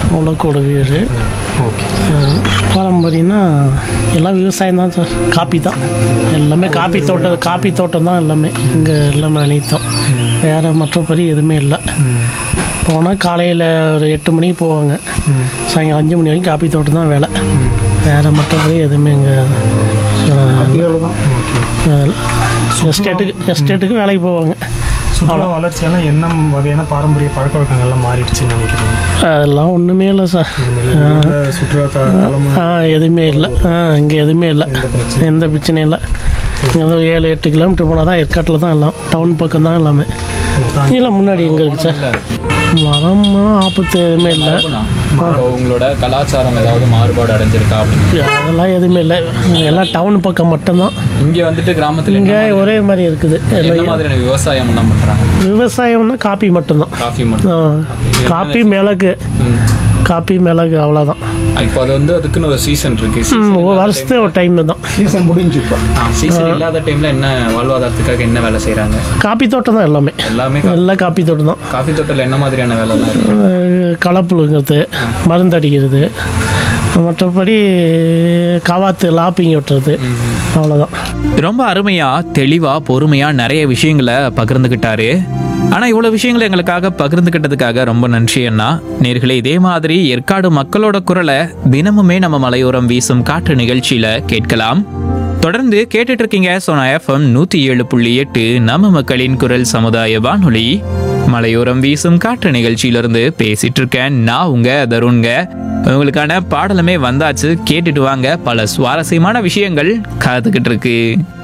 உலக்கோட வீடு ஓகே அஹ், பாரம்பரியம்னா எல்லாம் விவசாயம் தான் சார் காப்பி தான் எல்லாமே காப்பி தோட்டம் காப்பி தோட்டம் தான் எல்லாமே இங்கே எல்லாமே அனைத்தும் வேறு மற்றபடி எதுவுமே இல்லை போனால் காலையில் ஒரு எட்டு மணிக்கு போவாங்க சாயங்காலம் அஞ்சு மணி வரைக்கும் காப்பி தோட்டம் தான் வேலை வேறு மற்றபடி எதுவுமே இங்கே எஸ்டேட்டுக்கு எஸ்டேட்டுக்கு வேலைக்கு போவாங்க சுற்றுலா வளர்ச்சியெல்லாம் என்ன வகையான பாரம்பரிய பழக்க வழக்கங்கள்லாம் மாறிடுச்சுன்னு நினைக்கிறீங்க அதெல்லாம் ஒன்றுமே இல்லை சார் இந்த சுற்றுலா த- தலம் ஆ எதுவுமே இல்லை ஆ இங்கே எதுவுமே இல்லை எந்த பிரச்சனையும் இல்லை இங்கே வந்து ஏழு எட்டு கிலோமீட்டர் போனால் தான் ஏற்காட்டில் தான் எல்லாம் டவுன் பக்கம் தான் எல்லாமே இல்லை முன்னாடி எங்கே இருக்கு சார் மரமா ஆபத்து எதுவுமே இல்லை இப்போ உங்களோட கலாச்சாரம் ஏதாவது மாறுபாடு அடைஞ்சிருக்கா அப்படின்னு அதெல்லாம் எதுவுமே இல்லை எல்லாம் டவுன் பக்கம் மட்டும்தான் இங்க வந்துட்டு கிராமத்துல இங்கே ஒரே மாதிரி இருக்குது என்ன மாதிரியான விவசாயம் எல்லாம் பண்றாங்க விவசாயம்னா காப்பி மட்டும்தான் காஃபி மட்டும் ஆ, காப்பி மிளகு காப்பி மிளகு அவ்வளோதான் இப்போ அது வந்து அதுக்குன்னு ஒரு சீசன் இருக்கு ம், ஒரு வருஷத்துக்கு ஒரு டைம் தான் சீசன் முடிஞ்சு இப்போ சீசன் இல்லாத டைம்ல என்ன வாழ்வாதாரத்துக்காக என்ன வேலை செய்றாங்க காப்பி தோட்டம் தான் எல்லாமே எல்லாமே கா- எல்லாம் காப்பி தோட்டம் தான் காஃபி தோட்டத்தில் என்ன மாதிரியான வேலைலாம் இருக்கு அஹ் களப்புழுங்கிறது மருந்து அடிக்கிறது மற்றபடி காவாத்து லாப்பிங் விட்டுறது அவ்வளோதான் ரொம்ப அருமையா தெளிவா பொறுமையா நிறைய விஷயங்களை பகிர்ந்துக்கிட்டாரு ஆனா இவ்வளவு விஷயங்களை எங்களுக்காக பகிர்ந்துக்கிட்டதுக்காக ரொம்ப நன்றி அண்ணா நேர்களே இதே மாதிரி ஏற்காடு மக்களோட குரலை தினமுமே நம்ம மலையோரம் வீசும் காற்று நிகழ்ச்சியில கேட்கலாம் தொடர்ந்து கேட்டுட்டு இருக்கீங்க சோனா எஃப்எம் நூத்தி ஏழு புள்ளி எட்டு நம்ம மக்களின் குரல் சமுதாய வானொலி மலையோரம் வீசும் காற்று நிகழ்ச்சியிலிருந்து பேசிட்டு இருக்கேன் நான் உங்க தருண்ங்க உங்களுக்கான பாடலுமே வந்தாச்சு கேட்டுட்டு வாங்க பல சுவாரஸ்யமான விஷயங்கள் காத்துக்கிட்டு இருக்கு